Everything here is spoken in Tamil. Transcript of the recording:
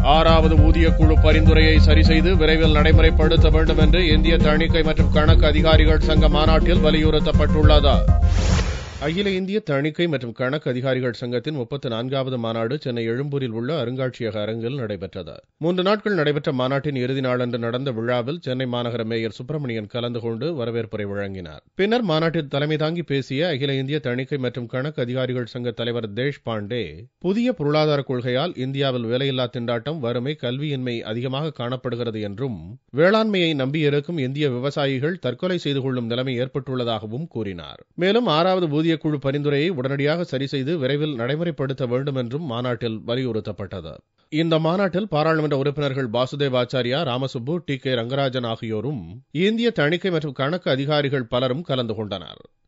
ஆறாவது ஊதிய குழு பரிந்துரையை சரி செய்து விரைவில் நடைமுறைப்படுத்த வேண்டும் என்று இந்திய தணிக்கை மற்றும் கணக்கு அதிகாரிகள் சங்க மாநாட்டில் வலியுறுத்தப்பட்டுள்ளது அகில இந்திய தணிக்கை மற்றும் கணக்கு அதிகாரிகள் சங்கத்தின் முப்பத்தி நான்காவது மாநாடு சென்னை எழும்பூரில் உள்ள அருங்காட்சியக அரங்கில் நடைபெற்றது மூன்று நாட்கள் நடைபெற்ற மாநாட்டின் இறுதி நாளன்று நடந்த விழாவில் சென்னை மாநகர மேயர் சுப்பிரமணியன் கலந்து கொண்டு வரவேற்புரை வழங்கினார் பின்னர் மாநாட்டில் தலைமை தாங்கி பேசிய அகில இந்திய தணிக்கை மற்றும் கணக்கு அதிகாரிகள் சங்க தலைவர் தேஷ் பாண்டே புதிய பொருளாதார கொள்கையால் இந்தியாவில் வேலையில்லா திண்டாட்டம் வறுமை கல்வியின்மை அதிகமாக காணப்படுகிறது என்றும் வேளாண்மையை நம்பியிருக்கும் இந்திய விவசாயிகள் தற்கொலை செய்து கொள்ளும் நிலைமை ஏற்பட்டுள்ளதாகவும் கூறினார் மேலும் ஆறாவது ஊதிய குழு பரிந்துரையை உடனடியாக சரி செய்து விரைவில் நடைமுறைப்படுத்த வேண்டும் என்றும் மாநாட்டில் வலியுறுத்தப்பட்டது இந்த மாநாட்டில் பாராளுமன்ற உறுப்பினர்கள் பாசுதேவ் ஆச்சாரியா ராமசுப்பு டி கே ரங்கராஜன் ஆகியோரும் இந்திய தணிக்கை மற்றும் கணக்கு அதிகாரிகள் பலரும் கலந்து கொண்டனர்